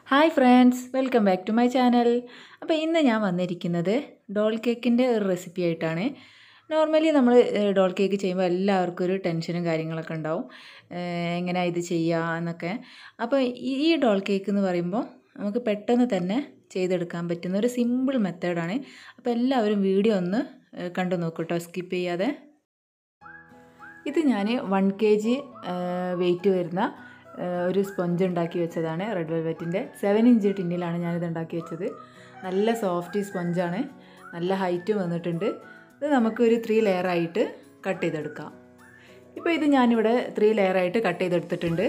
hi friends welcome back to my channel അപ്പോൾ ഇന്ന് ഞാൻ വന്നിരിക്കുന്നത് ഡോൾ കേക്കിൻ്റെ ഒരു റെസിപ്പി ആയിട്ടാണ് നോർമലി നമ്മൾ ഡോൾ കേക്ക് ചെയ്യുമ്പോൾ എല്ലാവർക്കും ഒരു ടെൻഷനും കാര്യങ്ങളൊക്കെ ഉണ്ടാവും എങ്ങനെയാണ് ഇത് ചെയ്യുക എന്നൊക്കെ അപ്പോൾ ഈ ഡോൾ കേക്ക് എന്ന് പറയുമ്പോൾ നമുക്ക് പെട്ടെന്ന് തന്നെ ചെയ്തെടുക്കാൻ പറ്റുന്ന ഒരു സിമ്പിൾ മെത്തേഡാണ് അപ്പോൾ എല്ലാവരും വീഡിയോ ഒന്ന് കണ്ടു നോക്കൂ കേട്ടോ സ്കിപ്പ് ചെയ്യാതെ ഇത് ഞാൻ വൺ കെ ജി വെയിറ്റ് വരുന്ന ഒരു സ്പൊഞ്ച് ഉണ്ടാക്കി വെച്ചതാണ് റെഡ് വെൽവെറ്റിൻ്റെ സെവൻ ഇഞ്ച് ടിന്നിലാണ് ഞാനിത് ഉണ്ടാക്കി വെച്ചത് നല്ല സോഫ്റ്റ് സ്പൊഞ്ചാണ് നല്ല ഹൈറ്റ് വന്നിട്ടുണ്ട് ഇത് നമുക്കൊരു ത്രീ ലെയറായിട്ട് കട്ട് ചെയ്തെടുക്കാം ഇപ്പോൾ ഇത് ഞാനിവിടെ ത്രീ ലെയറായിട്ട് കട്ട് ചെയ്തെടുത്തിട്ടുണ്ട്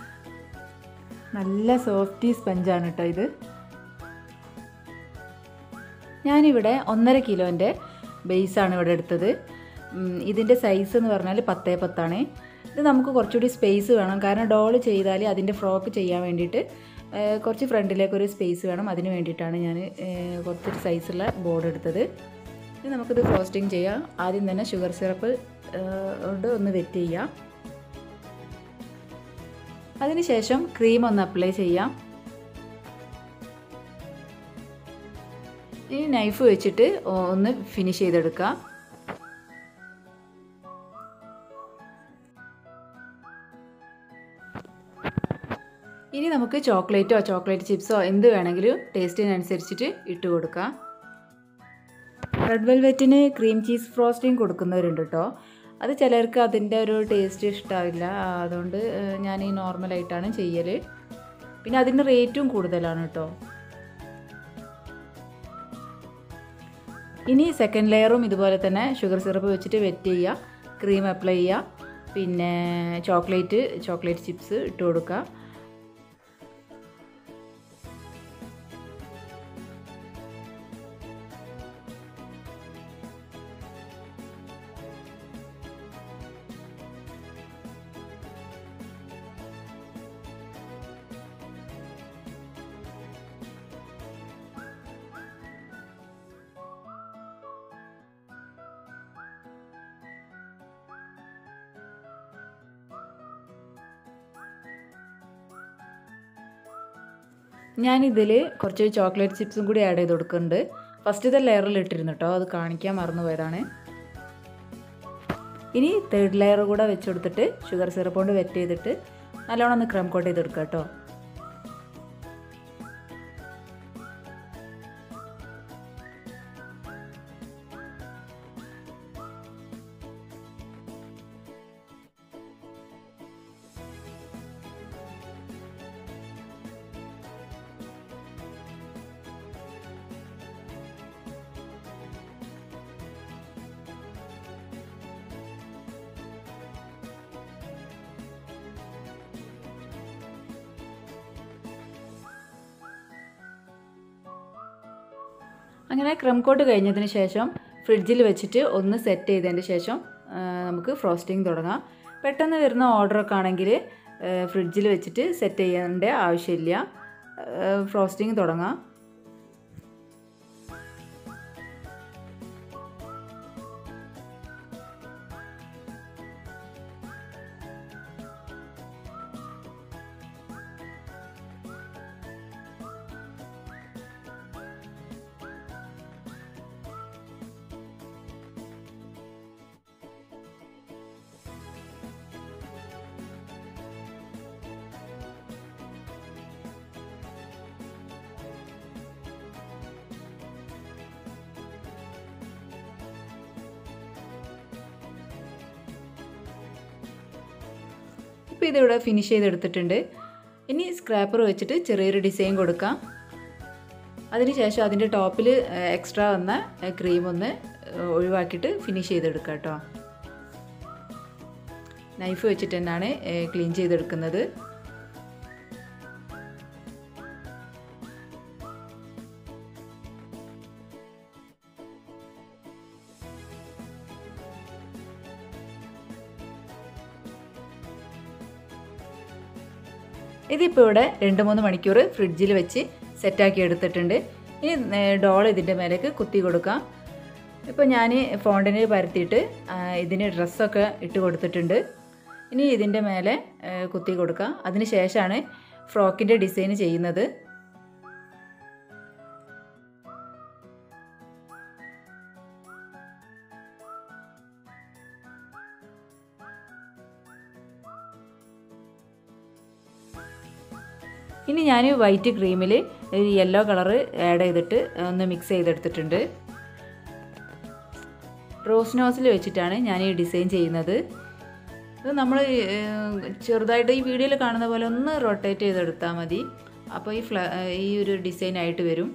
നല്ല സോഫ്റ്റ് സ്പഞ്ചാണ് കേട്ടോ ഇത് ഞാനിവിടെ ഒന്നര കിലോൻ്റെ ബേസാണ് ഇവിടെ എടുത്തത് ഇതിൻ്റെ സൈസ് എന്ന് പറഞ്ഞാൽ പത്തേ പത്താണ് ഇത് നമുക്ക് കുറച്ചുകൂടി സ്പേസ് വേണം കാരണം ഡോള് ചെയ്താൽ അതിൻ്റെ ഫ്രോക്ക് ചെയ്യാൻ വേണ്ടിയിട്ട് കുറച്ച് ഫ്രണ്ടിലേക്ക് ഒരു സ്പേസ് വേണം അതിന് വേണ്ടിയിട്ടാണ് ഞാൻ കുറച്ചൊരു സൈസുള്ള ബോർഡ് എടുത്തത് ഇനി നമുക്കിത് ഫ്രോസ്റ്റിംഗ് ചെയ്യാം ആദ്യം തന്നെ ഷുഗർ സിറപ്പ് കൊണ്ട് ഒന്ന് വെറ്റ് ചെയ്യാം അതിനുശേഷം ക്രീം ഒന്ന് അപ്ലൈ ചെയ്യാം ഇനി നൈഫ് വെച്ചിട്ട് ഒന്ന് ഫിനിഷ് ചെയ്തെടുക്കാം ഇനി നമുക്ക് ചോക്ലേറ്റോ ചോക്ലേറ്റ് ചിപ്സോ എന്ത് വേണമെങ്കിലും ടേസ്റ്റിനനുസരിച്ചിട്ട് ഇട്ട് കൊടുക്കാം റെഡ് വെൽവെറ്റിന് ക്രീം ചീസ് ഫ്രോസ്റ്റിംഗ് കൊടുക്കുന്നവരുണ്ട് കേട്ടോ അത് ചിലർക്ക് അതിൻ്റെ ഒരു ടേസ്റ്റ് ഇഷ്ടമാവില്ല അതുകൊണ്ട് ഞാൻ ഈ നോർമലായിട്ടാണ് ചെയ്യൽ പിന്നെ അതിൻ്റെ റേറ്റും കൂടുതലാണ് കേട്ടോ ഇനി സെക്കൻഡ് ലെയറും ഇതുപോലെ തന്നെ ഷുഗർ സിറപ്പ് വെച്ചിട്ട് വെറ്റ് ചെയ്യുക ക്രീം അപ്ലൈ ചെയ്യുക പിന്നെ ചോക്ലേറ്റ് ചോക്ലേറ്റ് ചിപ്സ് ഇട്ട് കൊടുക്കുക ഞാനിതിൽ കുറച്ച് ചോക്ലേറ്റ് ചിപ്സും കൂടി ആഡ് ചെയ്ത് കൊടുക്കുന്നുണ്ട് ഫസ്റ്റത്തെ ലെയറിൽ ഇട്ടിരുന്നു കേട്ടോ അത് കാണിക്കാൻ മറന്നു പോയതാണ് ഇനി തേർഡ് ലെയർ കൂടെ വെച്ച് കൊടുത്തിട്ട് ഷുഗർ സിറപ്പ് കൊണ്ട് വെറ്റ് ചെയ്തിട്ട് നല്ലോണം ഒന്ന് ക്രം കോട്ട് ചെയ്തെടുക്കുക കേട്ടോ അങ്ങനെ ക്രം കോട്ട് കഴിഞ്ഞതിന് ശേഷം ഫ്രിഡ്ജിൽ വെച്ചിട്ട് ഒന്ന് സെറ്റ് ചെയ്തതിന് ശേഷം നമുക്ക് ഫ്രോസ്റ്റിംഗ് തുടങ്ങാം പെട്ടെന്ന് വരുന്ന ഓർഡറൊക്കെ ആണെങ്കിൽ ഫ്രിഡ്ജിൽ വെച്ചിട്ട് സെറ്റ് ചെയ്യേണ്ട ആവശ്യമില്ല ഫ്രോസ്റ്റിംഗ് തുടങ്ങാം ഇപ്പോൾ ഇതിവിടെ ഫിനിഷ് ചെയ്തെടുത്തിട്ടുണ്ട് ഇനി സ്ക്രാപ്പർ വെച്ചിട്ട് ചെറിയൊരു ഡിസൈൻ കൊടുക്കാം അതിനുശേഷം അതിൻ്റെ ടോപ്പിൽ എക്സ്ട്രാ വന്ന ക്രീം ഒന്ന് ഒഴിവാക്കിയിട്ട് ഫിനിഷ് ചെയ്തെടുക്കുക കേട്ടോ നൈഫ് വെച്ചിട്ട് തന്നെയാണ് ക്ലീൻ ചെയ്തെടുക്കുന്നത് ഇതിപ്പോൾ ഇവിടെ രണ്ട് മൂന്ന് മണിക്കൂർ ഫ്രിഡ്ജിൽ വെച്ച് സെറ്റാക്കി എടുത്തിട്ടുണ്ട് ഇനി ഡോൾ ഇതിൻ്റെ മേലേക്ക് കുത്തി കൊടുക്കാം ഇപ്പോൾ ഞാൻ ഫോണ്ടിന് പരത്തിയിട്ട് ഇതിന് ഡ്രസ്സൊക്കെ ഇട്ട് കൊടുത്തിട്ടുണ്ട് ഇനി ഇതിൻ്റെ മേലെ കുത്തി കൊടുക്കാം അതിന് ശേഷമാണ് ഫ്രോക്കിൻ്റെ ഡിസൈൻ ചെയ്യുന്നത് ഇനി ഞാൻ വൈറ്റ് ക്രീമിൽ ഒരു യെല്ലോ കളറ് ആഡ് ചെയ്തിട്ട് ഒന്ന് മിക്സ് ചെയ്തെടുത്തിട്ടുണ്ട് റോസ് നോസിൽ വെച്ചിട്ടാണ് ഞാൻ ഈ ഡിസൈൻ ചെയ്യുന്നത് ഇത് നമ്മൾ ചെറുതായിട്ട് ഈ വീഡിയോയിൽ കാണുന്ന പോലെ ഒന്ന് റൊട്ടേറ്റ് ചെയ്തെടുത്താൽ മതി അപ്പോൾ ഈ ഫ്ല ഈ ഒരു ഡിസൈൻ ആയിട്ട് വരും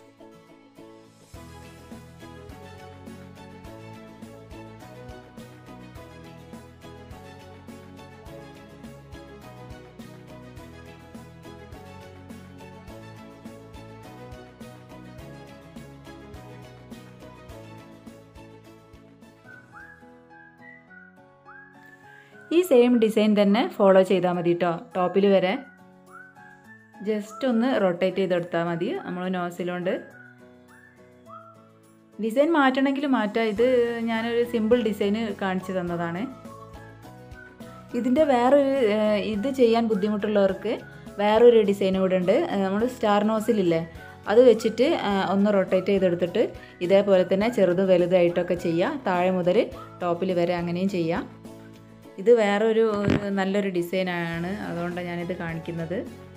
ഈ സെയിം ഡിസൈൻ തന്നെ ഫോളോ ചെയ്താൽ മതി കേട്ടോ ടോപ്പിൽ വരെ ജസ്റ്റ് ഒന്ന് റൊട്ടേറ്റ് ചെയ്തെടുത്താൽ മതി നമ്മൾ നോസിലുകൊണ്ട് ഡിസൈൻ മാറ്റണമെങ്കിൽ മാറ്റാം ഇത് ഞാനൊരു സിമ്പിൾ ഡിസൈന് കാണിച്ചു തന്നതാണ് ഇതിൻ്റെ വേറൊരു ഇത് ചെയ്യാൻ ബുദ്ധിമുട്ടുള്ളവർക്ക് വേറൊരു ഡിസൈൻ കൂടെ ഉണ്ട് നമ്മൾ സ്റ്റാർ നോസിലില്ലേ അത് വെച്ചിട്ട് ഒന്ന് റൊട്ടേറ്റ് ചെയ്തെടുത്തിട്ട് ഇതേപോലെ തന്നെ ചെറുതും വലുതായിട്ടൊക്കെ ചെയ്യാം താഴെ മുതൽ ടോപ്പിൽ വരെ അങ്ങനെയും ചെയ്യാം ഇത് വേറൊരു നല്ലൊരു ഡിസൈനാണ് അതുകൊണ്ടാണ് ഞാനിത് കാണിക്കുന്നത്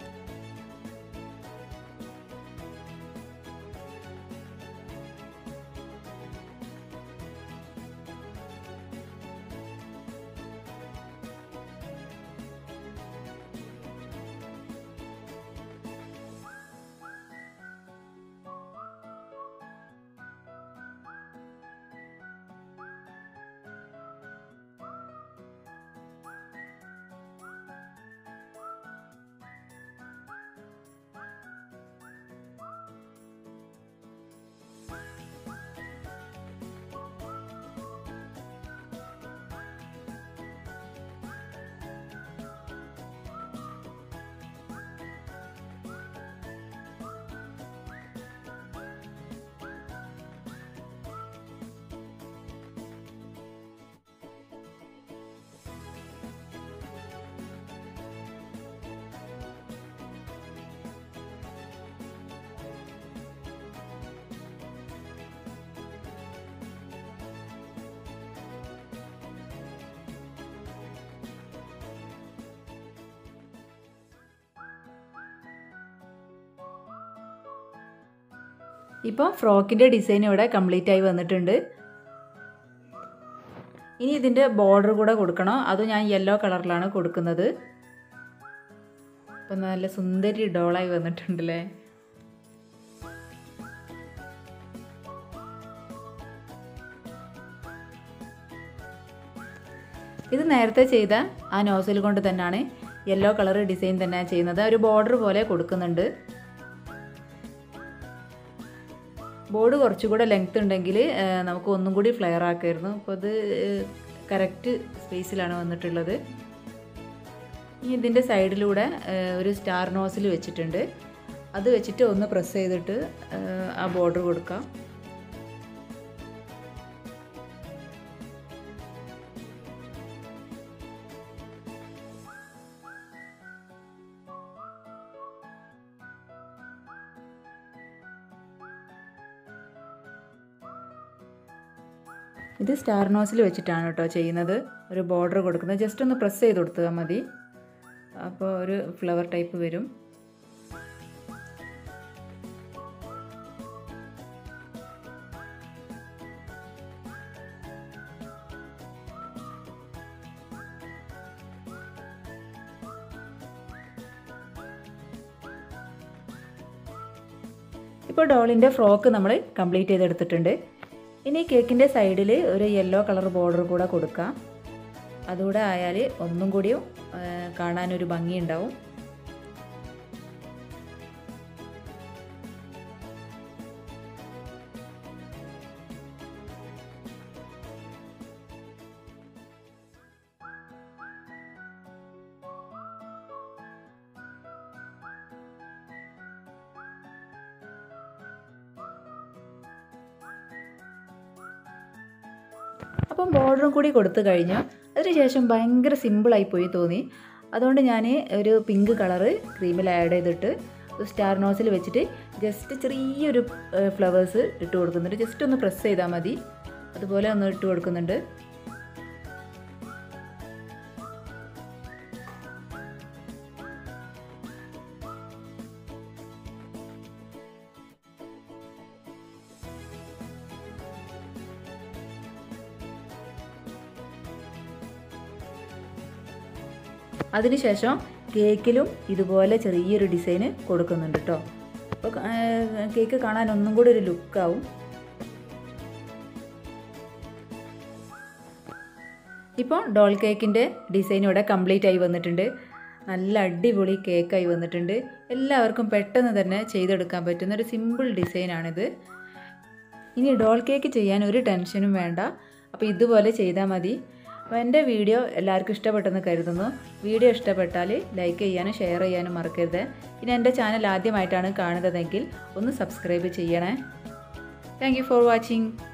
ഇപ്പോൾ ഫ്രോക്കിൻ്റെ ഡിസൈൻ ഇവിടെ കംപ്ലീറ്റ് ആയി വന്നിട്ടുണ്ട് ഇനി ഇതിൻ്റെ ബോർഡർ കൂടെ കൊടുക്കണം അത് ഞാൻ യെല്ലോ കളറിലാണ് കൊടുക്കുന്നത് ഇപ്പം നല്ല സുന്ദരി ഡോളായി വന്നിട്ടുണ്ടല്ലേ ഇത് നേരത്തെ ചെയ്ത ആ നോസിൽ കൊണ്ട് തന്നെയാണ് യെല്ലോ കളർ ഡിസൈൻ തന്നെ ചെയ്യുന്നത് ഒരു ബോർഡർ പോലെ കൊടുക്കുന്നുണ്ട് ബോർഡ് കുറച്ചുകൂടെ ലെങ്ത് ഉണ്ടെങ്കിൽ നമുക്ക് ഒന്നും കൂടി ഫ്ലെയർ ആക്കായിരുന്നു അപ്പോൾ അത് കറക്റ്റ് സ്പേസിലാണ് വന്നിട്ടുള്ളത് ഇനി ഇതിൻ്റെ സൈഡിലൂടെ ഒരു സ്റ്റാർ നോസിൽ വെച്ചിട്ടുണ്ട് അത് വെച്ചിട്ട് ഒന്ന് പ്രസ് ചെയ്തിട്ട് ആ ബോർഡർ കൊടുക്കാം ഇത് സ്റ്റാർ നോസിൽ വെച്ചിട്ടാണ് കേട്ടോ ചെയ്യുന്നത് ഒരു ബോർഡർ കൊടുക്കുന്നത് ജസ്റ്റ് ഒന്ന് പ്രസ് ചെയ്ത് കൊടുത്താൽ മതി അപ്പോൾ ഒരു ഫ്ലവർ ടൈപ്പ് വരും ഇപ്പോൾ ഡോളിൻ്റെ ഫ്രോക്ക് നമ്മൾ കംപ്ലീറ്റ് ചെയ്തെടുത്തിട്ടുണ്ട് ഇനി കേക്കിൻ്റെ സൈഡിൽ ഒരു യെല്ലോ കളർ ബോർഡർ കൂടെ കൊടുക്കാം അതുകൂടെ ആയാൽ ഒന്നും കൂടിയും കാണാനൊരു ഭംഗിയുണ്ടാവും അപ്പം ബോർഡറും കൂടി കൊടുത്തു കഴിഞ്ഞു അതിനുശേഷം ഭയങ്കര സിമ്പിളായി പോയി തോന്നി അതുകൊണ്ട് ഞാൻ ഒരു പിങ്ക് കളറ് ക്രീമിൽ ആഡ് ചെയ്തിട്ട് സ്റ്റാർ നോസിൽ വെച്ചിട്ട് ജസ്റ്റ് ചെറിയൊരു ഫ്ലവേഴ്സ് ഇട്ട് കൊടുക്കുന്നുണ്ട് ജസ്റ്റ് ഒന്ന് പ്രസ് ചെയ്താൽ മതി അതുപോലെ ഒന്ന് ഇട്ട് കൊടുക്കുന്നുണ്ട് അതിനുശേഷം കേക്കിലും ഇതുപോലെ ചെറിയൊരു ഡിസൈന് കൊടുക്കുന്നുണ്ട് കേട്ടോ അപ്പോൾ കേക്ക് കാണാൻ ഒന്നും കൂടി ഒരു ലുക്കാവും ഇപ്പോൾ ഡോൾ കേക്കിൻ്റെ ഡിസൈൻ ഇവിടെ കംപ്ലീറ്റ് ആയി വന്നിട്ടുണ്ട് നല്ല അടിപൊളി കേക്കായി വന്നിട്ടുണ്ട് എല്ലാവർക്കും പെട്ടെന്ന് തന്നെ ചെയ്തെടുക്കാൻ പറ്റുന്ന ഒരു സിമ്പിൾ ഡിസൈനാണിത് ഇനി ഡോൾ കേക്ക് ചെയ്യാൻ ഒരു ടെൻഷനും വേണ്ട അപ്പോൾ ഇതുപോലെ ചെയ്താൽ മതി അപ്പോൾ എൻ്റെ വീഡിയോ എല്ലാവർക്കും ഇഷ്ടപ്പെട്ടെന്ന് കരുതുന്നു വീഡിയോ ഇഷ്ടപ്പെട്ടാൽ ലൈക്ക് ചെയ്യാനും ഷെയർ ചെയ്യാനും മറക്കരുത് പിന്നെ എൻ്റെ ചാനൽ ആദ്യമായിട്ടാണ് കാണുന്നതെങ്കിൽ ഒന്ന് സബ്സ്ക്രൈബ് ചെയ്യണേ താങ്ക് ഫോർ വാച്ചിങ്